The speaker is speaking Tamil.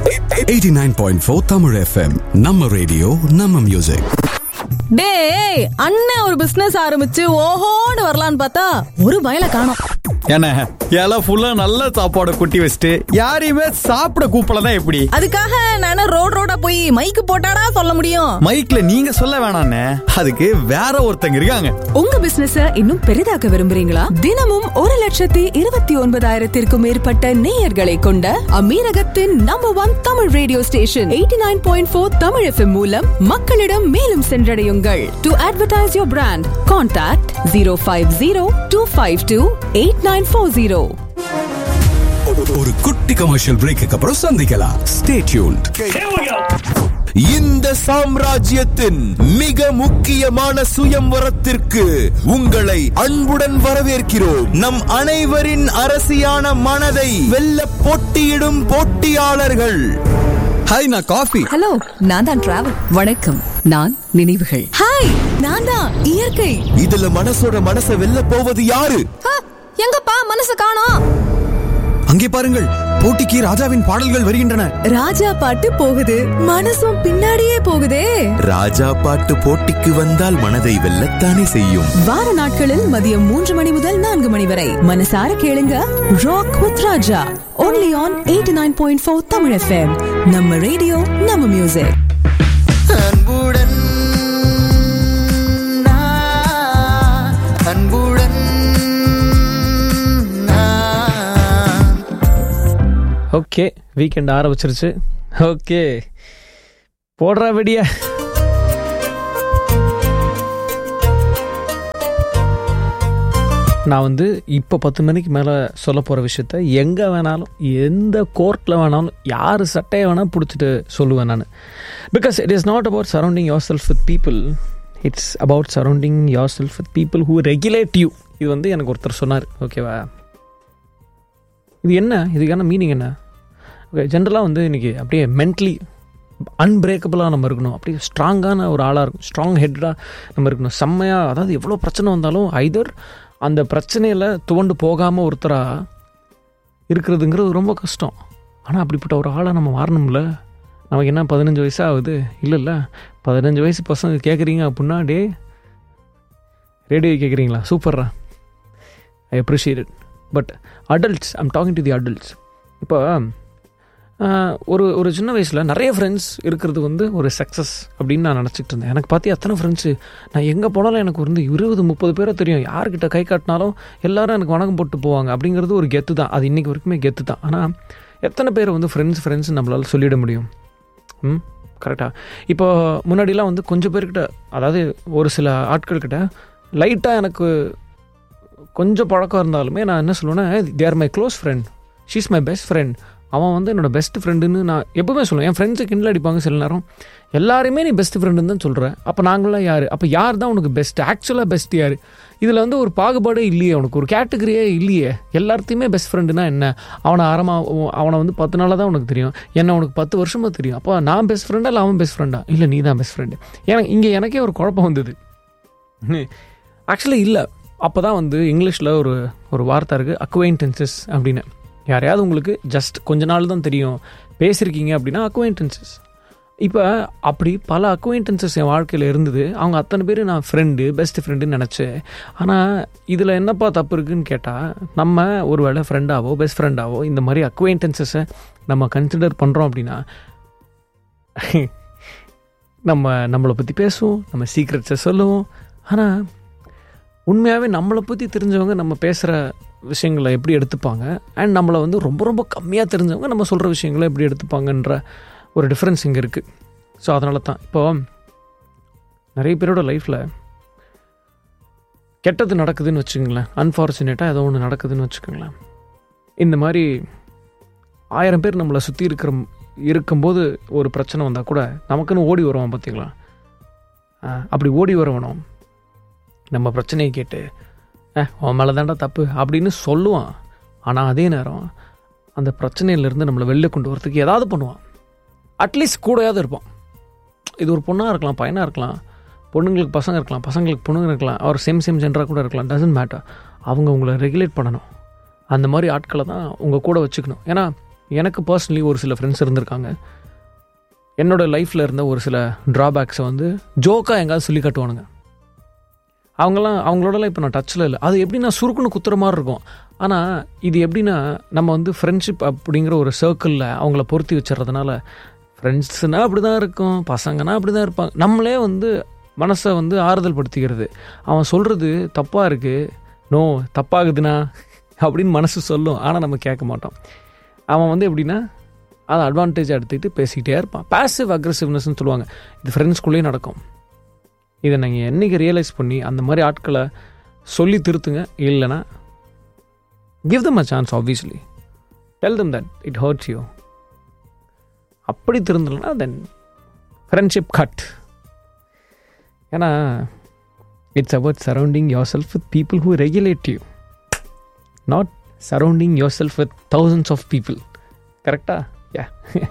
89.4 Tamil FM நம்ம ரேடியோ நம்ம மியூசிக் டேய் அண்ணன் ஒரு பிசினஸ் ஆரம்பிச்சு ஓஹோன்னு வரலான்னு பார்த்தா ஒரு பயல காணோம் என்ன இலை ஃபுல்லா நல்ல சாப்பாடு கொட்டி வச்சுட்டு யாரையுமே சாப்பிட கூப்பிடலாம் எப்படி அதுக்காக நானே ரோட் ரோடா போய் மைக்கு போட்டாடா சொல்ல முடியும் மைக்ல நீங்க சொல்ல வேணாண்ணே அதுக்கு வேற ஒருத்தங்க இருக்காங்க உங்க பிசினஸ இன்னும் பெரிதாக்க விரும்புறீங்களா தினமும் ஒரு லட்சத்தி இருபத்தி ஒன்பதாயிரத்திற்கும் மேற்பட்ட நேயர்களை கொண்ட அமீரகத்தின் number one Tamil radio station eighty nine point four Tamil FM மூலம் மக்களிடம் மேலும் சென்றடையுங்கள் to advertise your brand contact zero five zero two five two eight nine four zero ஒரு குட்டி கமர்ஷியல் பிரேக்கு அப்புறம் சந்திக்கலாம் ஸ்டே டியூன்ட் இந்த சாம்ராஜ்யத்தின் மிக முக்கியமான சுயம்வரத்திற்கு உங்களை அன்புடன் வரவேற்கிறோம் நம் அனைவரின் அரசியான மனதை வெல்ல போட்டியிடும் போட்டியாளர்கள் ஹாய் நான் காஃபி ஹலோ நான் தான் டிராவல் வணக்கம் நான் நினைவுகள் ஹாய் நான் தான் இயற்கை இதுல மனசோட மனசை வெல்ல போவது யாரு எங்கப்பா மனசு காணோம் அங்கே பாருங்கள் போட்டிக்கு ராஜாவின் பாடல்கள் வருகின்றன ராஜா பாட்டு போகுது மனசும் பின்னாடியே போகுதே ராஜா பாட்டு போட்டிக்கு வந்தால் மனதை வெல்லத்தானே செய்யும் வார நாட்களில் மதியம் மூன்று மணி முதல் நான்கு மணி வரை மனசார கேளுங்க rock with Raja only on eighty nine point four Tamil FM நம்ம ரேடியோ நம்ம மியூசிக் அன்புடன் நான், அன்புடன் நான். ஓகே வீக்கெண்ட் ஆரம்பிச்சிருச்சு ஓகே போடுறா வெடிய நான் வந்து இப்போ பத்து மணிக்கு மேலே சொல்ல போகிற விஷயத்த எங்கே வேணாலும் எந்த கோர்ட்டில் வேணாலும் யார் சட்டையை வேணால் பிடிச்சிட்டு சொல்லுவேன் நான் because it is not about surrounding yourself with people it's about surrounding yourself with people who regulate you இது வந்து எனக்கு ஒருத்தர் சொன்னார் ஓகேவா இது என்ன இதுக்கான மீனிங் என்ன ஓகே ஜென்ரலாக வந்து இன்றைக்கி அப்படியே மென்ட்லி அன்பிரேக்கபிளாக நம்ம இருக்கணும் அப்படியே ஸ்ட்ராங்கான ஒரு ஆளாக இருக்கும் ஸ்ட்ராங் ஹெட்டாக நம்ம இருக்கணும் செம்மையாக அதாவது எவ்வளோ பிரச்சனை வந்தாலும் ஐதர் அந்த பிரச்சனையில் துவண்டு போகாமல் ஒருத்தராக இருக்கிறதுங்கிறது ரொம்ப கஷ்டம் ஆனால் அப்படிப்பட்ட ஒரு ஆளை நம்ம மாறணும்ல நமக்கு என்ன பதினஞ்சு வயசு ஆகுது இல்லை இல்லை பதினஞ்சு வயசு பசங்க கேட்குறீங்க அப்படின்னா டே ரேடியோ கேட்குறீங்களா சூப்பர்ரா I appreciate it but adults I'm talking to the adults இப்போ ஆஹ், ஒரு ஒரு சின்ன வயசில் நிறைய ஃப்ரெண்ட்ஸ் இருக்கிறது வந்து ஒரு சக்ஸஸ் அப்படின்னு நான் நினச்சிட்டு இருந்தேன் எனக்கு பார்த்து எத்தனை ஃப்ரெண்ட்ஸு நான் எங்கே போனாலும் எனக்கு வந்து இருபது முப்பது பேரை தெரியும் யார்கிட்ட கை காட்டினாலும் எல்லாரும் எனக்கு வணக்கம் போட்டு போவாங்க அப்படிங்கிறது ஒரு கெத்து தான் அது இன்றைக்கி வரைக்குமே கெத்து தான் ஆனால் எத்தனை பேர் வந்து ஃப்ரெண்ட்ஸ் ஃப்ரெண்ட்ஸ் நம்மளால் சொல்லிட முடியும் ம் கரெக்டாக இப்போ முன்னாடிலாம் வந்து கொஞ்சம் பேர்கிட்ட அதாவது ஒரு சில ஆட்கள்கிட்ட லைட்டாக எனக்கு கொஞ்சம் பழக்கம் இருந்தாலுமே நான் என்ன சொல்லுவேன்னா there my close friend she's my best friend அவன் வந்து என்னோட பெஸ்ட் ஃப்ரெண்டுன்னு நான் எப்பவுமே சொல்லுவேன் என் ஃப்ரெண்ட்ஸு கிண்டல் அடிப்பாங்க சில நேரம் எல்லாருமே நீ பெஸ்ட் ஃப்ரெண்டுன்னு தான் சொல்கிறேன் அப்போ நாங்களாம் யார் அப்போ யார் தான் உனக்கு பெஸ்ட் ஆக்சுவலாக பெஸ்ட் யார் இதில் வந்து ஒரு பாகுபாடே இல்லையே உனக்கு ஒரு கேட்டகரியே இல்லையே எல்லாத்தையுமே பெஸ்ட் ஃப்ரெண்டுனா என்ன அவனை ஆரமாக அவனை வந்து பத்து நாளாக தான் உனக்கு தெரியும் என்ன உனக்கு பத்து வருஷமாக தெரியும் அப்போ நான் பெஸ்ட் ஃப்ரெண்டா இல்லை அவன் பெஸ்ட் ஃப்ரெண்டா இல்லை நீ தான் பெஸ்ட் ஃப்ரெண்டு எனக்கு இங்கே எனக்கே ஒரு குழப்பம் வந்தது ஆக்சுவலி இல்லை அப்போ தான் வந்து இங்கிலீஷில் ஒரு ஒரு வார்த்தை இருக்குது அக்வைண்டன்சஸ் அப்படின்னு யாரையாவது உங்களுக்கு ஜஸ்ட் கொஞ்ச நாள் தான் தெரியும் பேசியிருக்கீங்க அப்படின்னா அக்வைண்டன்சஸ் இப்போ அப்படி பல அக்வைண்டன்சஸ் என் வாழ்க்கையில் இருந்தது அவங்க அத்தனை பேர் நான் ஃப்ரெண்டு பெஸ்ட் ஃப்ரெண்டுன்னு நினச்சேன் ஆனால் இதில் என்னப்பா தப்பு இருக்குன்னு கேட்டால் நம்ம ஒரு வேளை ஃப்ரெண்டாவோ பெஸ்ட் ஃப்ரெண்டாவோ இந்த மாதிரி அக்வைண்டன்சஸை நம்ம கன்சிடர் பண்ணுறோம் அப்படின்னா நம்ம நம்மளை பற்றி பேசுவோம் நம்ம சீக்ரெட்ஸை சொல்லுவோம் ஆனால் உண்மையாகவே நம்மளை பற்றி தெரிஞ்சவங்க நம்ம பேசுகிற விஷயங்களை எப்படி எடுத்துப்பாங்க அண்ட் நம்மளை வந்து ரொம்ப ரொம்ப கம்மியாக தெரிஞ்சவங்க நம்ம சொல்கிற விஷயங்களை எப்படி எடுத்துப்பாங்கன்ற ஒரு டிஃப்ரென்ஸ் இங்கே இருக்குது ஸோ அதனால தான் இப்போ நிறைய பேரோட லைஃப்பில் கெட்டது நடக்குதுன்னு வச்சுக்கோங்களேன் அன்ஃபார்ச்சுனேட்டாக ஏதோ ஒன்று நடக்குதுன்னு வச்சுக்கோங்களேன் இந்த மாதிரி ஆயிரம் பேர் நம்மளை சுற்றி இருக்கிற இருக்கும்போது ஒரு பிரச்சனை வந்தால் கூட நமக்குன்னு ஓடி வருவான் பார்த்தீங்களா ஆஹ், அப்படி ஓடி வரவனும் நம்ம பிரச்சனையை கேட்டு ஏ உன் மேலே தாண்டா தப்பு அப்படின்னு சொல்லுவான் ஆனால் அதே நேரம் அந்த பிரச்சனையிலேருந்து நம்மளை வெளில கொண்டு வரதுக்கு ஏதாவது பண்ணுவான் அட்லீஸ்ட் கூடயாவது இருப்பான் இது ஒரு பொண்ணாக இருக்கலாம் பையனாக இருக்கலாம் பொண்ணுங்களுக்கு பசங்க இருக்கலாம் பசங்களுக்கு பொண்ணுங்க இருக்கலாம் அவர் சேம் சேம் ஜென்டராக கூட இருக்கலாம் டசன்ட் மேட்டர் அவங்க உங்களை ரெகுலேட் பண்ணணும் அந்த மாதிரி ஆட்களை தான் உங்கள் கூட வச்சுக்கணும் ஏன்னா எனக்கு பர்சனலி ஒரு சில ஃப்ரெண்ட்ஸ் இருந்திருக்காங்க என்னோட லைஃப்பில் இருந்த ஒரு சில ட்ராபேக்ஸை வந்து ஜோக்காக எங்காவது சொல்லி காட்டுவானுங்க அவங்களாம் அவங்களோடலாம் இப்போ நான் டச்சில் இல்லை அது எப்படின்னா சுருக்குன்னு குத்துற மாதிரி இருக்கும் ஆனால் இது எப்படின்னா நம்ம வந்து ஃப்ரெண்ட்ஷிப் அப்படிங்கிற ஒரு சர்க்கிளில் அவங்கள பொருத்தி வச்சிடுறதுனால ஃப்ரெண்ட்ஸ்னால் அப்படி தான் இருக்கும் பசங்கன்னா அப்படி தான் இருப்பாங்க நம்மளே வந்து மனசை வந்து ஆறுதல் படுத்திக்கிறது அவன் சொல்கிறது தப்பாக இருக்குது நோ தப்பாகுதுண்ணா அப்படின்னு மனசு சொல்லும் ஆனால் நம்ம கேட்க மாட்டோம் அவன் வந்து எப்படின்னா அதை அட்வான்டேஜ் எடுத்துக்கிட்டு பேசிக்கிட்டே இருப்பான் பாசிவ் அக்ரெசிவ்னஸ்னு சொல்லுவாங்க இது ஃப்ரெண்ட்ஸ்குள்ளேயும் நடக்கும் இதை நீங்கள் என்னைக்கு ரியலைஸ் பண்ணி அந்த மாதிரி ஆட்களை சொல்லி திருத்துங்க இல்லைன்னா give them a chance obviously tell them that it hurts you அப்படி திருந்தலைன்னா தென் ஃப்ரெண்ட்ஷிப் கட் ஏன்னா it's about surrounding yourself with people who regulate you not surrounding yourself with thousands of people கரெக்டா யா